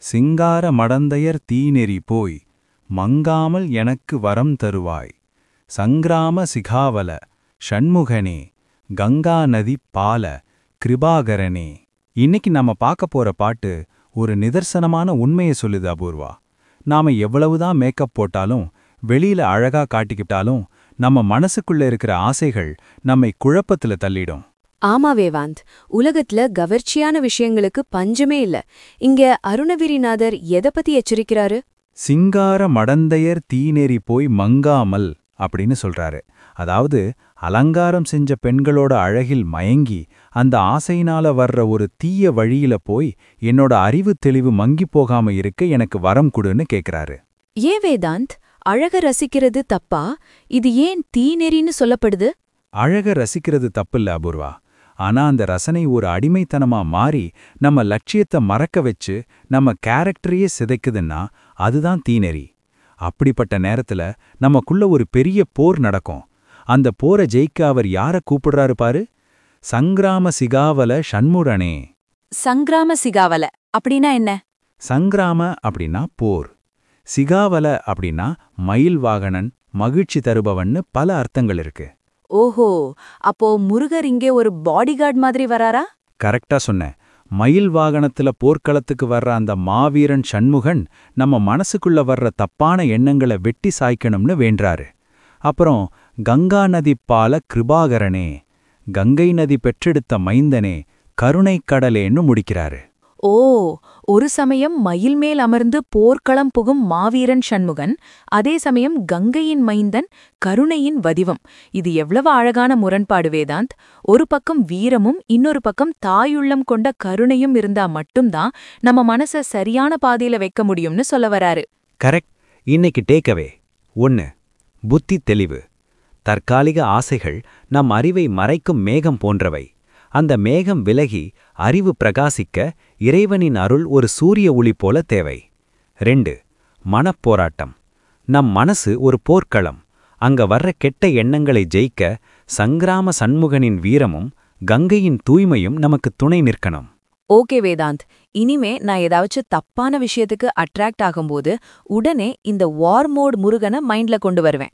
சிங்கார மடந்தையர் தீநெறி போய் மங்காமல் எனக்கு வரம் தருவாய் சங்கிராம சிகாவல ஷண்முகனே கங்கா நதி பால கிருபாகரனே இன்னைக்கு நாம பார்க்க போற பாட்டு ஒரு நிதர்சனமான உண்மையை சொல்லுது அபூர்வா நாம எவ்வளவுதான் மேக்கப் போட்டாலும் வெளியில அழகா காட்டிக்கிட்டாலும் நம்ம மனசுக்குள்ள இருக்கிற ஆசைகள் நம்மை குழப்பத்துல தள்ளிடும் ஆமா வேவாந்த் உலகத்துல கவர்ச்சியான விஷயங்களுக்கு பஞ்சமே இல்ல இங்க அருணகிரிநாதர் எதை பத்தி எச்சரிக்கிறாரு சிங்கார மடந்தையர் தீநெறி போய் மங்காமல் அப்படின்னு சொல்றாரு அதாவது அலங்காரம் செஞ்ச பெண்களோட அழகில் மயங்கி அந்த ஆசையினால வர்ற ஒரு தீய வழியில போய் என்னோட அறிவு தெளிவு மங்கி போகாம இருக்க எனக்கு வரம் குடுன்னு கேக்குறாரு ஏன் வேதாந்த் அழக ரசிக்கிறது தப்பா இது ஏன் தீநெறின்னு சொல்லப்படுது அழக ரசிக்கிறது தப்பில்ல அபூர்வா ஆனா அந்த ரசனை ஒரு அடிமைத்தனமா மாறி நம்ம லட்சியத்தை மறக்க வச்சு நம்ம கேரக்டரையே சிதைக்குதுன்னா அதுதான் தீநெறி அப்படிப்பட்ட நேரத்துல நமக்குள்ள ஒரு பெரிய போர் நடக்கும் அந்த போரை ஜெயிக்க அவர் யார கூப்பிடுறாரு பாரு சங்கிராம சிகாவல ஷண்முரனே சங்கிராம சிகாவல அப்படின்னா என்ன சங்கிராம அப்படின்னா போர் சிகாவல அப்படின்னா மயில் வாகனன் மகிழ்ச்சி தருபவன்னு பல அர்த்தங்கள் இருக்கு ஓஹோ அப்போ முருகர் இங்கே ஒரு பாடிகார்ட் மாதிரி வராரா கரெக்டா சொன்னேன் மயில் வாகனத்துல போர்க்களத்துக்கு வர்ற அந்த மாவீரன் சண்முகன் நம்ம மனசுக்குள்ள வர்ற தப்பான எண்ணங்களை வெட்டி சாய்க்கணும்னு வேண்டாரு அப்புறம் கங்கா நதி பால கிருபாகரனே கங்கை நதி பெற்றெடுத்த மைந்தனே கருணைக் கடலேன்னு முடிக்கிறாரு ஓ ஒரு சமயம் மயில் மேல் அமர்ந்து போர்க்களம் புகும் மாவீரன் சண்முகன் அதே சமயம் கங்கையின் மைந்தன் கருணையின் வடிவம் இது எவ்வளவு அழகான முரண்பாடு வேதாந்த் ஒரு பக்கம் வீரமும் இன்னொரு பக்கம் தாயுள்ளம் கொண்ட கருணையும் இருந்தா மட்டும்தான் நம்ம மனச சரியான பாதையில வைக்க முடியும்னு சொல்ல வராரு கரெக்ட் இன்னைக்கு டேக்கவே ஒன்று புத்தி தெளிவு தற்காலிக ஆசைகள் நம் அறிவை மறைக்கும் மேகம் போன்றவை அந்த மேகம் விலகி அறிவு பிரகாசிக்க இறைவனின் அருள் ஒரு சூரிய ஒளி போல தேவை ரெண்டு மனப்போராட்டம் நம் மனசு ஒரு போர்க்களம் அங்க வர்ற கெட்ட எண்ணங்களை ஜெயிக்க சங்கிராம சண்முகனின் வீரமும் கங்கையின் தூய்மையும் நமக்கு துணை நிற்கணும் ஓகே வேதாந்த் இனிமே நான் ஏதாச்சும் தப்பான விஷயத்துக்கு அட்ராக்ட் ஆகும்போது உடனே இந்த வார் மோட் முருகனை மைண்ட்ல கொண்டு வருவேன்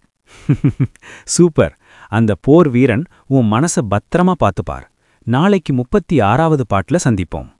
சூப்பர் அந்த போர் வீரன் உன் மனச பத்திரமா பார்த்துப்பார் நாளைக்கு முப்பத்தி ஆறாவது பாட்டுல சந்திப்போம்